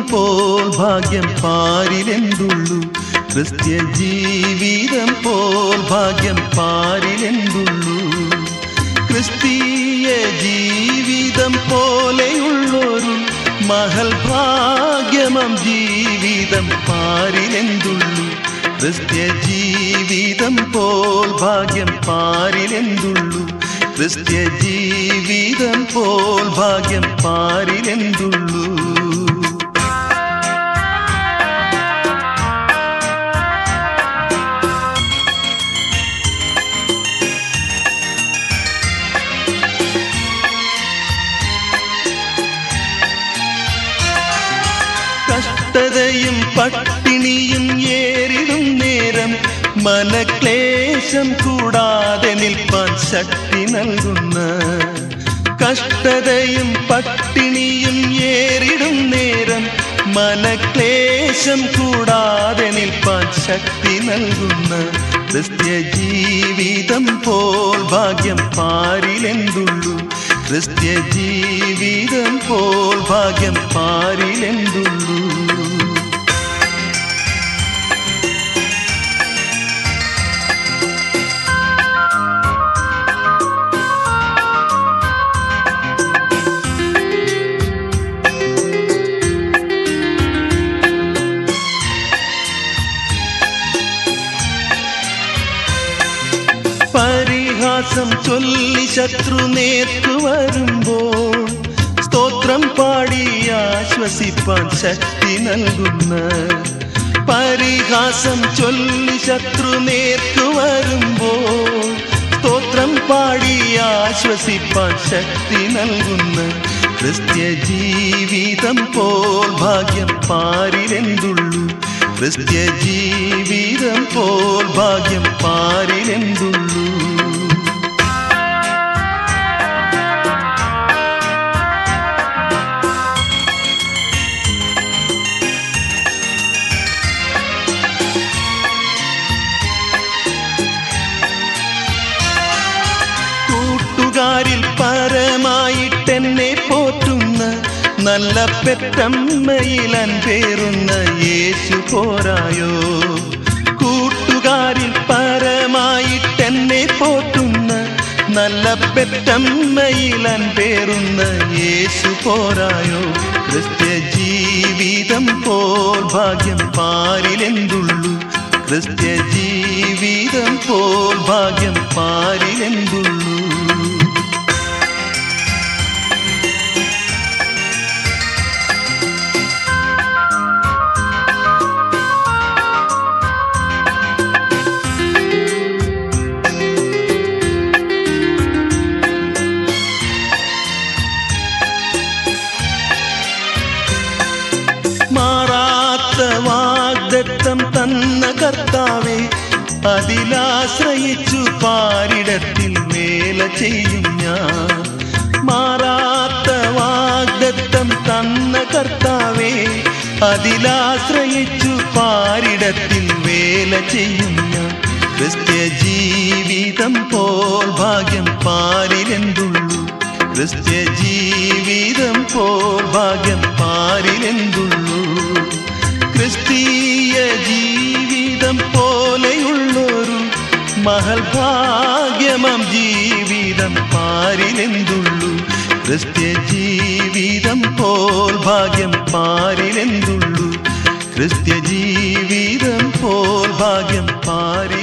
പോൽ ഭാഗ്യം പാരിലെന്തുള്ളൂ ക്രിസ്ത്യ ജീവിതം പോൽ ഭാഗ്യം പാരിലെന്തുള്ളൂ ക്രിസ്തീയ ജീവിതം പോലെയുള്ളൊരു മഹൽ ഭാഗ്യമം ജീവിതം പാരിലെന്തുള്ളൂ ക്രിസ്ത്യ ജീവിതം പോൽ ഭാഗ്യം പാരിലെന്തുള്ളൂ ക്രിസ്ത്യ ജീവിതം പോൽ ഭാഗ്യം പാരിലെന്തുള്ളൂ കഷ്ടതയും പട്ടിണിയും ഏറിടും നേരം മനക്ലേശം കൂടാതെ നിൽപ്പാൻ ശക്തി നൽകുന്ന കഷ്ടതയും പട്ടിണിയും ഏറിടും നേരം മനക്ലേശം കൂടാതെ നിൽപ്പാൻ ശക്തി നൽകുന്ന ക്രിസ്ത്യ ജീവിതം പോൽ ഭാഗ്യം പാരിലെന്തുള്ളൂ ക്രിസ്ത്യ ജീവിതം പോൽ ഭാഗ്യം പാരിലെന്തുള്ളൂ പരിഹാസം ചൊല്ലി ശത്രു നേർക്കു വരുമ്പോൾ സ്തോത്രം പാടി ആശ്വസിപ്പാൻ ശക്തി നൽകുന്ന പരിഹാസം ചൊല്ലി ശത്രു നേർക്കു വരുമ്പോൾ സ്തോത്രം പാടി ആശ്വസിപ്പാൻ ശക്തി നൽകുന്ന ക്രിസ്ത്യ ജീവിതം പോൽ ഭാഗ്യം പാരിലെന്തുള്ളൂ ക്രിസ്ത്യ ജീവിതം പോൽ ഭാഗ്യം പാരിലെന്തുള്ളൂ കൂട്ടുകാരിൽ പരമായിട്ടെന്നെ പോറ്റുന്ന നല്ല പെറ്റമ്മയിലൻ പേറുന്ന യേശു പോരായോ കൂട്ടുകാരിൽ പരമായിട്ടെന്നെ പോറ്റുന്ന നല്ല പെറ്റമ്മയിലൻ പേറുന്ന യേശു പോരായോ ക്രിസ്ത്യ ജീവിതം പോൽ ഭാഗ്യം പാരിലെന്തുള്ളൂ ക്രിസ്ത്യ ജീവിതം പോൽ ഭാഗ്യം പാരിലെന്തുള്ളൂ മാറാത്ത വാഗ്ദത്തം തന്ന കർത്താവേ അതിലാശ്രയിച്ചു പാരിടത്തിൽ വേല ചെയ്യും ഞാൻ മാറാത്ത വാഗ്ദത്തം തന്ന കർത്താവേ അതിലാശ്രയിച്ചു പാരിടത്തിൽ വേല ചെയ്യും ഞാൻ ക്രിസ്ത്യ ജീവിതം പോൽ ഭാഗ്യം പാരിലെന്തുള്ളൂ ക്രിസ്ത്യ ജീവിതം പോൽ ഭാഗ്യം പാരിലെന്തുള്ളൂ ക്രിസ്തീയ ജീവിതം പോലെയുള്ളൊരു മഹൽ ഭാഗ്യമം ജീവിതം പാരിലെന്തുള്ളൂ ക്രിസ്ത്യ ജീവിതം പോൽ ഭാഗ്യം പാരിലെന്തുള്ളൂ ക്രിസ്ത്യ ജീവിതം പോൽ ഭാഗ്യം പാരി